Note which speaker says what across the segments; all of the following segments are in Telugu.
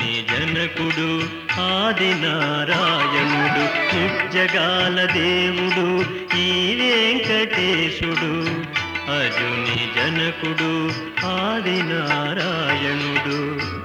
Speaker 1: అజుని జనకుడు ఆది నారాయణుడు ముజ్జగాల దేవుడు ఈ వెంకటేశుడు అజుని జనకుడు ఆది నారాయణుడు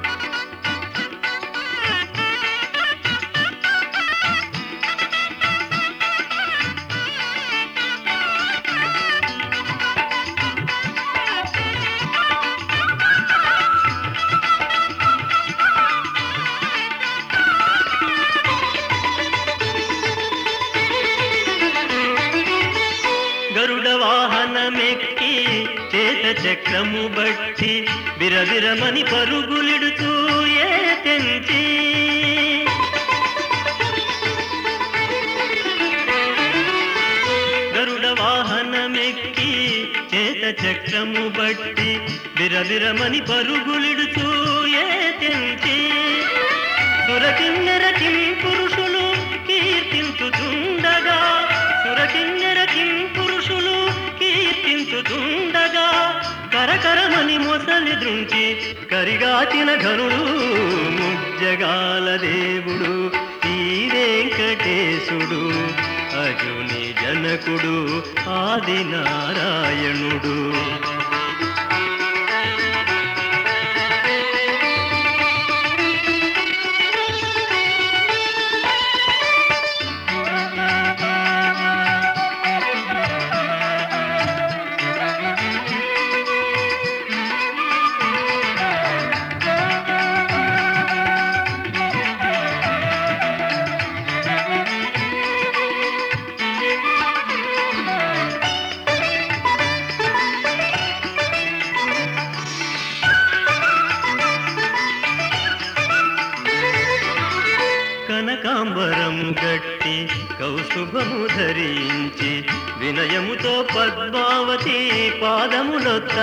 Speaker 1: గరుడ వాహనమెక్కి చేత చక్రము బట్టి బిరబిరమని పరుగులిడుతూ ఏ తెంచి గరుడ వాహనమెక్కి చేత చక్రము బట్టి బిరబిరమని పరుగులిడుతూ ఏ తెంచి సురకిన్నెర కిం పురుషులు కీర్తించుతుండగా సురకిన్నెర కిం పురుషులు కీర్తించుతుండగా కరకరమని మొసలి దృంచి కరిగాచిన ఘనుడు ముజ్జగాల దేవుడు ఈ వెంకటేశుడు అజుని జనకుడు ఆది నారాయణుడు కనకాంబరం గట్టి కౌస్తుభము ధరించి వినయముతో పద్మావతి పాదములొత్తా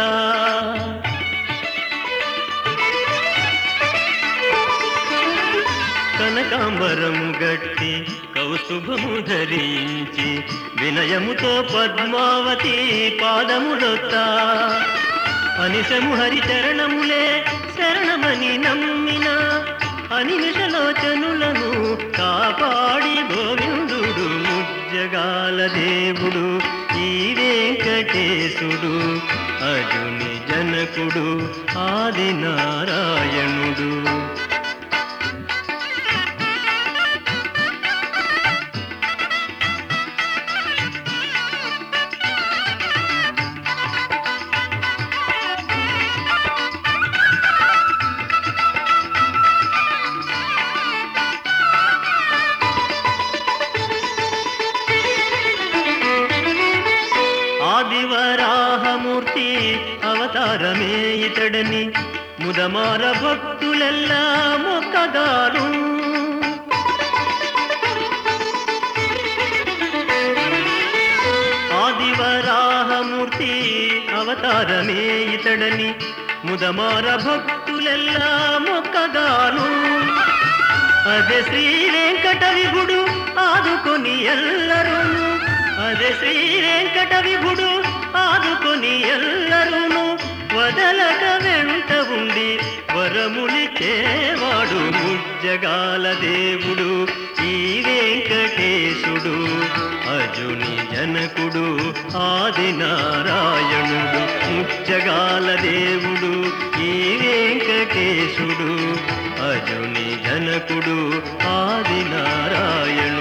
Speaker 1: కనకాంబరం గట్టి కౌస్తుభము ధరించి వినయముతో పద్మావతి పాదములొత్తా అనిశము హరిచరణములే శరణమని నమ్మిన అనిమిషలోచనులను కాపాడి గోవిందుడు ముజ్జగాల దేవుడు ఈ వెంకటేశుడు అజుని జనకుడు ఆది నారాయణుడు ఆదివరాహమూర్తి అవతారమే ఇతడని ముదమార భక్తులెల్లా మొక్కగాను ఆదివరాహమూర్తి అవతారమే ఇతడని ముదమార భక్తులెల్లా మొక్కగాను అదే శ్రీ వెంకట విభుడు ఆదుకొని ఎల్లరూను అదే శ్రీ వెంకట విభుడు ఆదుకొని ఎల్లరూను వదలక వెంట ఉండి వరములిచేవాడు ముజ్జగాల దేవుడు ఈ వెంకటేశుడు అజుని జనకుడు ఆది నారాయణుడు ముజ్జగాల దేవుడు ఈ వెంకటేశుడు అజుని జనకుడు ఆది నారాయణుడు